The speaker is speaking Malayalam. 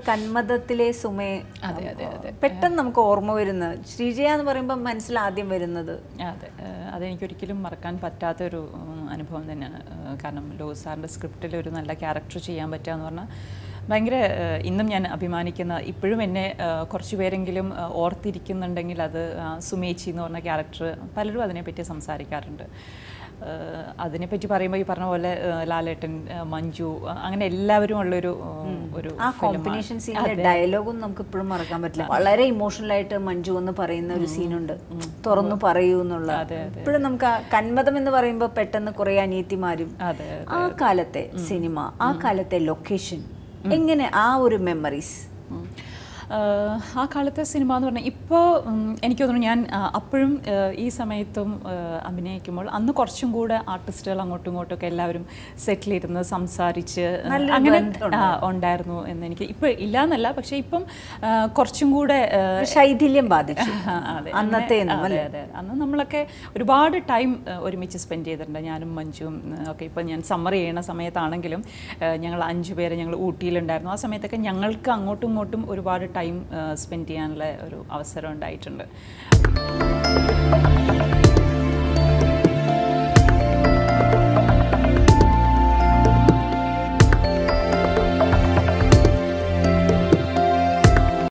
കന്മതത്തിലെ സുമയെ അതെ അതെ അതെ പെട്ടെന്ന് നമുക്ക് ഓർമ്മ വരുന്നത് ശ്രീജയ എന്ന് പറയുമ്പോൾ മനസ്സിൽ ആദ്യം വരുന്നത് അതെ ഏഹ് അതെനിക്കൊരിക്കലും മറക്കാൻ പറ്റാത്തൊരു ഉം, അനുഭവം തന്നെയാണ് ഏഹ് കാരണം ലോസ് സാറിൻ്റെ സ്ക്രിപ്റ്റിൽ ഒരു നല്ല ക്യാരക്ടർ ചെയ്യാൻ പറ്റുക എന്ന് പറഞ്ഞാൽ ഭയങ്കര ഏഹ് ഇന്നും ഞാൻ അഭിമാനിക്കുന്ന ഇപ്പോഴും എന്നെ ഏഹ് കുറച്ച് പേരെങ്കിലും ഏഹ് ഓർത്തിരിക്കുന്നുണ്ടെങ്കിൽ അത് ആ സുമേച്ചി എന്ന് പറഞ്ഞ ക്യാരക്ടർ പലരും അതിനെപ്പറ്റി സംസാരിക്കാറുണ്ട് ഏഹ് അതിനെപ്പറ്റി പറയുമ്പോൾ ഈ പറഞ്ഞ പോലെ ഏഹ് ലാലേട്ടൻ ഏഹ് മഞ്ജു ഏഹ് അങ്ങനെ എല്ലാവരും ഉള്ളൊരു ഏഹ് ഒരു ആ film ആണ്. കോമ്പിനേഷൻ സീനിലെ ഡയലോഗും നമുക്ക് ഇപ്പോഴും മറക്കാൻ പറ്റില്ല വളരെ ഇമോഷണൽ ആയിട്ട് മഞ്ജു എന്ന് പറയുന്ന ഒരു സീനുണ്ട് തുറന്നു പറയൂ എന്നുള്ള ഇപ്പോഴും നമുക്ക് ആ കന്മതം എന്ന് പറയുമ്പോൾ പെട്ടെന്ന് കുറെ അനിയത്തിമാരും അതെ ആ കാലത്തെ സിനിമ ആ കാലത്തെ ലൊക്കേഷൻ എങ്ങനെ ആ ഒരു മെമ്മറീസ് ഉം. ആഹ് ആ കാലത്തെ സിനിമ എന്ന് പറഞ്ഞാൽ ഇപ്പോൾ എനിക്ക് തോന്നുന്നു ഞാൻ ആ, അപ്പോഴും ആഹ് ഈ സമയത്തും ആഹ് അഭിനയിക്കുമ്പോൾ അന്ന് കുറച്ചും കൂടെ ആർട്ടിസ്റ്റുകൾ അങ്ങോട്ടും ഇങ്ങോട്ടും ഒക്കെ എല്ലാവരും സെറ്റിലിരുന്ന് സംസാരിച്ച് നല്ലൊരു അങ്ങനെ ബന്ധം ആ, ഉണ്ടായിരുന്നു എന്ന് എനിക്ക് ഇപ്പോൾ ഇല്ലാന്നല്ല പക്ഷേ ഇപ്പം ആഹ് കുറച്ചും കൂടെ ആഹ് ശൈഥില്യം ബാധിച്ചു ആ, അതെ. അന്നത്തെ അങ്ങനെ- ഒന്നും അതെ, അതെ. അന്ന് നമ്മളൊക്കെ ഒരുപാട് ടൈം ഒരുമിച്ച് സ്പെൻഡ് ചെയ്തിട്ടുണ്ട് ഞാനും മഞ്ജുവും ഏഹ്, ഒക്കെ ഇപ്പം ഞാൻ സമ്മർ ചെയ്യണ സമയത്താണെങ്കിലും ഏഹ്, ഞങ്ങൾ അഞ്ചു പേര് ഞങ്ങൾ ഊട്ടിയിലുണ്ടായിരുന്നു ആ സമയത്തൊക്കെ ഞങ്ങൾക്ക് അങ്ങോട്ടും ഇങ്ങോട്ടും ഒരുപാട് ടൈം സ്പെൻഡ് ചെയ്യാനുള്ള ഒരു അവസരം ഉണ്ടായിട്ടുണ്ട്